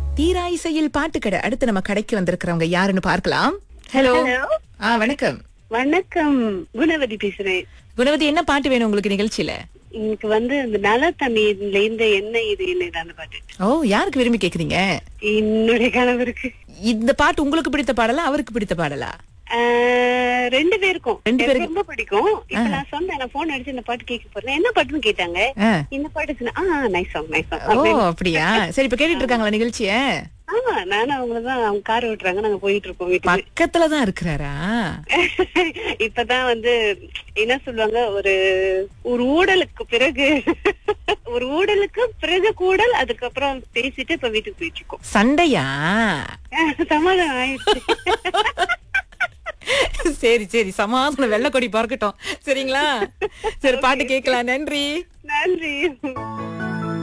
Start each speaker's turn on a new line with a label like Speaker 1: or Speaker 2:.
Speaker 1: தீரா இசையில் பாட்டு கடை அடுத்து நம்ம கடைக்கு வந்திருக்கிறவங்க யாருன்னு பார்க்கலாம் ஹலோ
Speaker 2: Hello.
Speaker 1: ஆ வணக்கம்
Speaker 2: வணக்கம் குணவதி பேசுறேன்
Speaker 1: குணவதி என்ன பாட்டு வேணும் உங்களுக்கு நிகழ்ச்சியில
Speaker 2: எனக்கு வந்து இந்த நல தண்ணீர்ல இருந்து என்ன இது என்ன அந்த பாட்டு
Speaker 1: ஓ யாருக்கு விரும்பி கேக்குறீங்க
Speaker 2: என்னுடைய கணவருக்கு
Speaker 1: இந்த பாட்டு உங்களுக்கு பிடித்த பாடலா அவருக்கு பிடித்த பாடலா
Speaker 2: ஆஹ், ரெண்டு பேருக்கும்
Speaker 1: ரெண்டு
Speaker 2: எனக்கு
Speaker 1: பேருக்கு-
Speaker 2: ரொம்ப பிடிக்கும் இப்ப நான் சொன்னேன் நான் போன் அடிச்சு இந்த பாட்டு கேட்க போறேன் என்ன பாட்டுன்னு கேட்டாங்க
Speaker 1: ஆ.
Speaker 2: இந்த பாட்டு சொன்னேன் ஆ nice song nice
Speaker 1: oh
Speaker 2: song
Speaker 1: அப்படியா சரி இப்ப கேட்டுட்டு இருக்காங்களா நிகழ்ச்சிய
Speaker 2: ஆமா நானும் அவங்களதான் அவங்க கார் ஓட்டுறாங்க நாங்க போயிட்டு இருக்கோம் வீட்டுக்கு
Speaker 1: பக்கத்துல தான் இருக்கிறாரா
Speaker 2: இப்பதான் வந்து என்ன சொல்லுவாங்க ஒரு ஒரு ஊடலுக்கு பிறகு ஒரு ஊடலுக்கு பிறகு கூடல் அதுக்கப்புறம் பேசிட்டு இப்ப வீட்டுக்கு போயிட்டு இருக்கோம்
Speaker 1: சண்டையா
Speaker 2: சமாதானம் ஆயிடுச்சு
Speaker 1: சரி சரி சமாதானம் வெள்ளக்கொடி பார்க்கட்டும் சரிங்களா சரி பாட்டு கேட்கலாம் நன்றி
Speaker 2: நன்றி